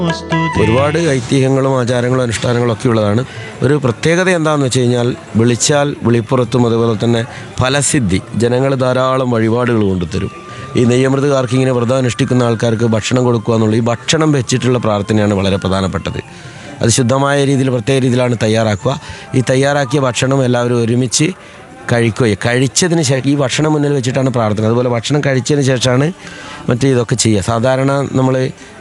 ഒരുപാട് ഐതിഹ്യങ്ങളും ആചാരങ്ങളും അനുഷ്ഠാനങ്ങളും ഒക്കെ ഉള്ളതാണ് ഒരു പ്രത്യേകത എന്താണെന്ന് വെച്ച് കഴിഞ്ഞാൽ വിളിച്ചാൽ വിളിപ്പുറത്തും അതുപോലെ തന്നെ ഫലസിദ്ധി ജനങ്ങൾ ധാരാളം വഴിപാടുകൾ കൊണ്ടുതരും ഈ നെയ്യമൃതകാർക്ക് ഇങ്ങനെ വ്രതം അനുഷ്ഠിക്കുന്ന ആൾക്കാർക്ക് ഭക്ഷണം കൊടുക്കുക എന്നുള്ള ഈ ഭക്ഷണം വെച്ചിട്ടുള്ള പ്രാർത്ഥനയാണ് വളരെ പ്രധാനപ്പെട്ടത് അത് ശുദ്ധമായ രീതിയിൽ പ്രത്യേക രീതിയിലാണ് തയ്യാറാക്കുക ഈ തയ്യാറാക്കിയ ഭക്ഷണം എല്ലാവരും ഒരുമിച്ച് കഴിക്കുകയും കഴിച്ചതിന് ശേഷം ഈ ഭക്ഷണം മുന്നിൽ വെച്ചിട്ടാണ് പ്രാർത്ഥന അതുപോലെ ഭക്ഷണം കഴിച്ചതിന് ശേഷമാണ് മറ്റേ ഇതൊക്കെ ചെയ്യുക സാധാരണ നമ്മൾ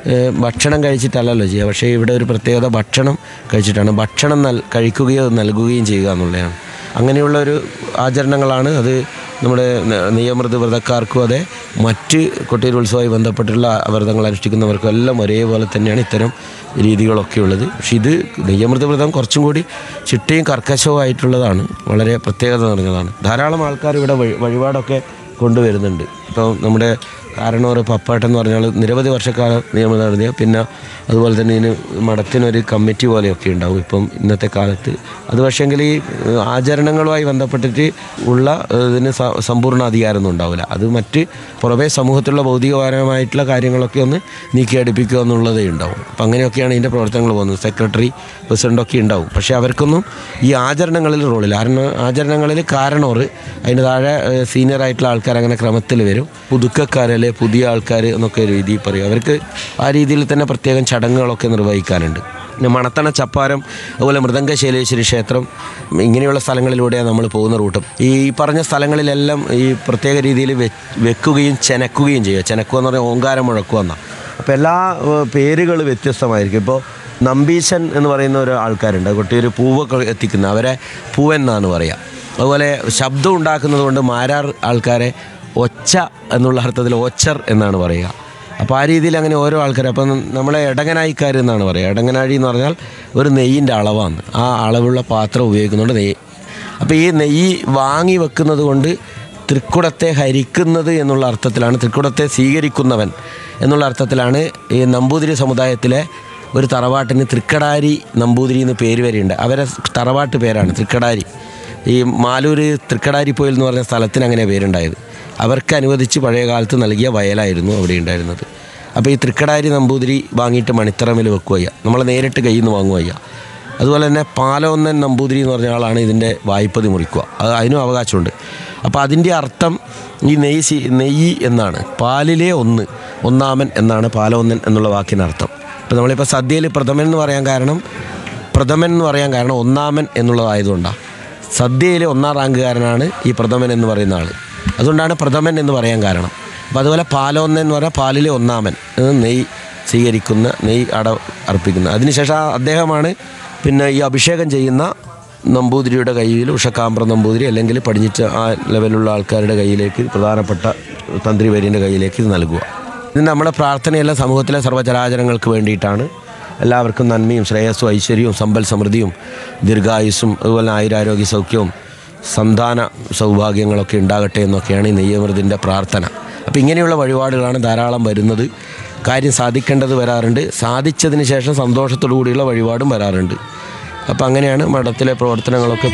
ഭക്ഷണം കഴിച്ചിട്ടല്ലല്ലോ ചെയ്യുക പക്ഷേ ഇവിടെ ഒരു പ്രത്യേകത ഭക്ഷണം കഴിച്ചിട്ടാണ് ഭക്ഷണം നൽ കഴിക്കുകയോ നൽകുകയും ചെയ്യുക എന്നുള്ളതാണ് അങ്ങനെയുള്ള ഒരു ആചരണങ്ങളാണ് അത് നമ്മുടെ ന- നെയ്യമൃത് വ്രതക്കാർക്കും അതെ മറ്റ് കൊട്ടിയൂർ ഉത്സവമായി ബന്ധപ്പെട്ടുള്ള വ്രതങ്ങൾ അനുഷ്ഠിക്കുന്നവർക്കും എല്ലാം ഒരേപോലെ തന്നെയാണ് ഇത്തരം രീതികളൊക്കെ ഉള്ളത് പക്ഷെ ഇത് നെയ്യമൃത വ്രതം കുറച്ചും കൂടി ചിട്ടയും കർക്കശവുമായിട്ടുള്ളതാണ് വളരെ പ്രത്യേകത നിറഞ്ഞതാണ് ധാരാളം ആൾക്കാർ ഇവിടെ വഴി വഴിപാടൊക്കെ കൊണ്ടുവരുന്നുണ്ട് ഇപ്പോൾ നമ്മുടെ കാരണവർ പപ്പാട്ടം എന്ന് പറഞ്ഞാൽ നിരവധി വർഷക്കാലം നിയമം നടത്തിയ പിന്നെ അതുപോലെ തന്നെ ഇതിന് മഠത്തിനൊരു കമ്മിറ്റി പോലെയൊക്കെ ഉണ്ടാവും ഇപ്പം ഇന്നത്തെ കാലത്ത് അത് പക്ഷേങ്കിൽ ഈ ഏഹ്, ആചരണങ്ങളുമായി ബന്ധപ്പെട്ടിട്ട് ഉള്ള ഏഹ്, ഇതിന് സ- സമ്പൂർണ്ണ അധികാരമൊന്നും ഉണ്ടാവില്ല അത് മറ്റ് പുറമേ സമൂഹത്തിലുള്ള ഭൗതികപരമായിട്ടുള്ള കാര്യങ്ങളൊക്കെ ഒന്ന് നീക്കി അടുപ്പിക്കുക എന്നുള്ളതേ ഉണ്ടാവും അപ്പം അങ്ങനെയൊക്കെയാണ് ഇതിൻ്റെ പ്രവർത്തനങ്ങൾ പോകുന്നത് സെക്രട്ടറി പ്രസിഡൻ്റൊക്കെ ഉണ്ടാവും പക്ഷേ അവർക്കൊന്നും ഈ ആചരണങ്ങളിൽ റോളില്ല കാരണം ആചരണങ്ങളിൽ കാരണവർ അതിന് താഴെ സീനിയർ ആയിട്ടുള്ള ആൾക്കാർ അങ്ങനെ ക്രമത്തിൽ വരും പുതുക്കക്കാരല്ലേ പുതിയ ആൾക്കാർ എന്നൊക്കെ രീതിയിൽ പറയും അവർക്ക് ആ രീതിയിൽ തന്നെ പ്രത്യേകം ചടങ്ങുകളൊക്കെ നിർവഹിക്കാനുണ്ട് പിന്നെ മണത്തണ ചപ്പാരം അതുപോലെ മൃദംഗശൈലേശ്വരി ക്ഷേത്രം ഇങ്ങനെയുള്ള സ്ഥലങ്ങളിലൂടെയാണ് നമ്മൾ പോകുന്ന റൂട്ടും ഈ പറഞ്ഞ സ്ഥലങ്ങളിലെല്ലാം ഈ പ്രത്യേക രീതിയിൽ വെ വെക്കുകയും ചെനക്കുകയും ചെയ്യുക ചെനക്കുക എന്ന് പറഞ്ഞാൽ ഓങ്കാരം മുഴക്കുക എന്നാണ് അപ്പോൾ എല്ലാ പേരുകൾ വ്യത്യസ്തമായിരിക്കും ഇപ്പോൾ നമ്പീശൻ എന്ന് പറയുന്ന ഒരു ആൾക്കാരുണ്ട് കൊട്ടിയൊരു പൂവൊക്കെ എത്തിക്കുന്ന അവരെ പൂവൻ എന്നാണ് പറയുക അതുപോലെ ശബ്ദം ഉണ്ടാക്കുന്നത് കൊണ്ട് മാരാർ ആൾക്കാരെ ഒച്ച എന്നുള്ള അർത്ഥത്തിൽ ഓച്ചർ എന്നാണ് പറയുക അപ്പോൾ ആ രീതിയിൽ അങ്ങനെ ഓരോ ആൾക്കാർ അപ്പം നമ്മളെ എടങ്ങനായിക്കാർ എന്നാണ് പറയുക എടങ്ങനാഴി എന്ന് പറഞ്ഞാൽ ഒരു നെയ്യിൻ്റെ അളവാണ് ആ അളവുള്ള പാത്രം ഉപയോഗിക്കുന്നുണ്ട് നെയ്യ് അപ്പോൾ ഈ നെയ്യ് വാങ്ങി വെക്കുന്നത് കൊണ്ട് തൃക്കുടത്തെ ഹരിക്കുന്നത് എന്നുള്ള അർത്ഥത്തിലാണ് തൃക്കുടത്തെ സ്വീകരിക്കുന്നവൻ എന്നുള്ള അർത്ഥത്തിലാണ് ഈ നമ്പൂതിരി സമുദായത്തിലെ ഒരു തറവാട്ടിന് തൃക്കടാരി നമ്പൂതിരി എന്ന് പേര് വരെയുണ്ട് അവരെ തറവാട്ട് പേരാണ് തൃക്കടാരി ഈ മാലൂർ തൃക്കടാരിപ്പോയിൽ എന്ന് പറഞ്ഞ സ്ഥലത്തിന് അങ്ങനെ പേരുണ്ടായത് അവർക്ക് അനുവദിച്ച് പഴയ കാലത്ത് നൽകിയ വയലായിരുന്നു അവിടെ ഉണ്ടായിരുന്നത് അപ്പോൾ ഈ തൃക്കടാരി നമ്പൂതിരി വാങ്ങിയിട്ട് മണിത്തറമിൽ വെക്കുകയ്യ നമ്മൾ നേരിട്ട് കയ്യിൽ നിന്ന് വാങ്ങുകയ്യ അതുപോലെ തന്നെ പാലോന്നൻ നമ്പൂതിരി എന്ന് പറഞ്ഞ ആളാണ് ഇതിൻ്റെ വായ്പതി മുറിക്കുക അത് അതിനും അവകാശമുണ്ട് അപ്പോൾ അതിൻ്റെ അർത്ഥം ഈ നെയ്യ് സി- നെയ്യ് എന്നാണ് പാലിലെ ഒന്ന് ഒന്നാമൻ എന്നാണ് പാലോന്നൻ എന്നുള്ള വാക്കിനർത്ഥം ഇപ്പോൾ നമ്മളിപ്പോൾ സദ്യയിൽ പ്രഥമൻ എന്ന് പറയാൻ കാരണം പ്രഥമൻ എന്ന് പറയാൻ കാരണം ഒന്നാമൻ എന്നുള്ളതായതുകൊണ്ടാണ് സദ്യയിലെ ഒന്നാം റാങ്കുകാരനാണ് ഈ പ്രഥമൻ എന്ന് പറയുന്ന ആൾ അതുകൊണ്ടാണ് പ്രഥമൻ എന്ന് പറയാൻ കാരണം അപ്പോൾ അതുപോലെ പാലോന്നൻ എന്ന് പറഞ്ഞാൽ പാലിലെ ഒന്നാമൻ എന്ന് നെയ്യ് സ്വീകരിക്കുന്ന നെയ്യ് അട അർപ്പിക്കുന്ന അതിനുശേഷം ആ അദ്ദേഹമാണ് പിന്നെ ഈ അഭിഷേകം ചെയ്യുന്ന നമ്പൂതിരിയുടെ കയ്യിൽ ഉഷക്കാമ്പ്ര നമ്പൂതിരി അല്ലെങ്കിൽ പടിഞ്ഞിട്ട് ആ ലെവലുള്ള ആൾക്കാരുടെ കയ്യിലേക്ക് പ്രധാനപ്പെട്ട തന്ത്രി വര്യൻ്റെ കയ്യിലേക്ക് ഇത് നൽകുക ഇത് നമ്മുടെ പ്രാർത്ഥനയെല്ലാം സമൂഹത്തിലെ സർവ്വചരാചരങ്ങൾക്ക് വേണ്ടിയിട്ടാണ് എല്ലാവർക്കും നന്മയും ശ്രേയസ്സും ഐശ്വര്യവും സമ്പൽ സമൃദ്ധിയും ദീർഘായുസ്സും അതുപോലെ ആയുരാരോഗ്യ സൗഖ്യവും സന്താന സൗഭാഗ്യങ്ങളൊക്കെ ഉണ്ടാകട്ടെ എന്നൊക്കെയാണ് ഈ നെയ്യമൃതിൻ്റെ പ്രാർത്ഥന അപ്പോൾ ഇങ്ങനെയുള്ള വഴിപാടുകളാണ് ധാരാളം വരുന്നത് കാര്യം സാധിക്കേണ്ടത് വരാറുണ്ട് സാധിച്ചതിന് ശേഷം സന്തോഷത്തോടു കൂടിയുള്ള വഴിപാടും വരാറുണ്ട് അപ്പോൾ അങ്ങനെയാണ് മഠത്തിലെ പ്രവർത്തനങ്ങളൊക്കെ